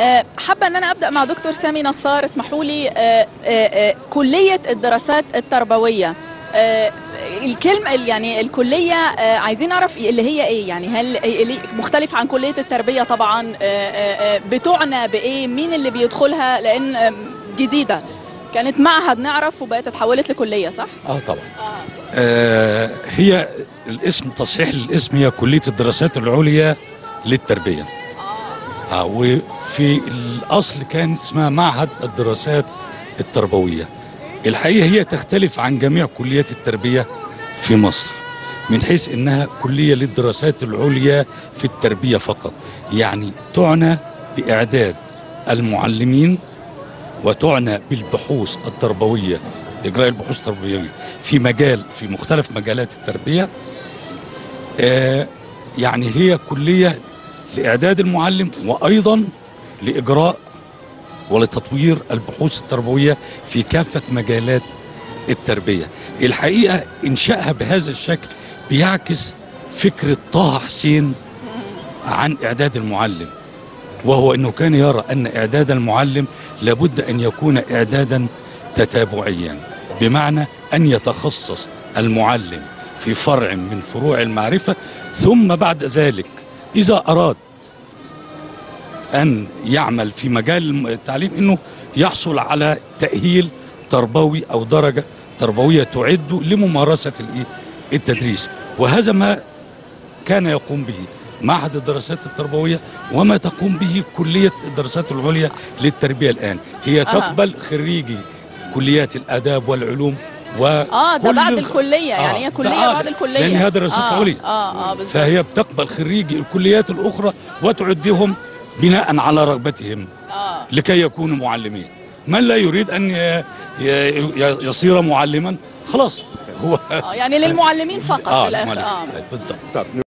آه، حابه ان انا ابدا مع دكتور سامي نصار اسمحوا لي آه، آه، آه، كليه الدراسات التربويه آه، الكلمة يعني الكلية آه، عايزين نعرف اللي هي ايه يعني هل اللي مختلف عن كلية التربية طبعا آه، آه، آه، بتعنى بايه مين اللي بيدخلها لان آه، جديدة كانت معهد نعرف وبقت اتحولت لكلية صح؟ اه طبعا آه هي الاسم تصحيح الاسم هي كليه الدراسات العليا للتربيه آه وفي الاصل كانت اسمها معهد الدراسات التربويه الحقيقه هي تختلف عن جميع كليات التربيه في مصر من حيث انها كليه للدراسات العليا في التربيه فقط يعني تعنى باعداد المعلمين وتعنى بالبحوث التربويه اجراء البحوث التربويه في مجال في مختلف مجالات التربيه آه يعني هي كليه لاعداد المعلم وايضا لاجراء ولتطوير البحوث التربويه في كافه مجالات التربيه الحقيقه انشائها بهذا الشكل بيعكس فكره طه حسين عن اعداد المعلم وهو انه كان يرى ان اعداد المعلم لابد ان يكون اعدادا تتابعيا بمعنى ان يتخصص المعلم في فرع من فروع المعرفه ثم بعد ذلك اذا اراد ان يعمل في مجال التعليم انه يحصل على تاهيل تربوي او درجه تربويه تعده لممارسه الإيه؟ التدريس وهذا ما كان يقوم به معهد الدراسات التربويه وما تقوم به كليه الدراسات العليا للتربيه الان هي أها. تقبل خريجي كليات الاداب والعلوم و اه ده كل بعد الخ- الكلية يعني آه، هي كلية ده- بعد الكلية لان هي دراسات آه عليا اه اه بالظبط فهي بتقبل خريجي الكليات الاخرى وتعدهم بناء على رغبتهم اه لكي يكونوا معلمين من لا يريد ان ي- ي- يصير معلما خلاص هو آه، يعني للمعلمين فقط اه في الاخر المعلم. اه بالضبط طب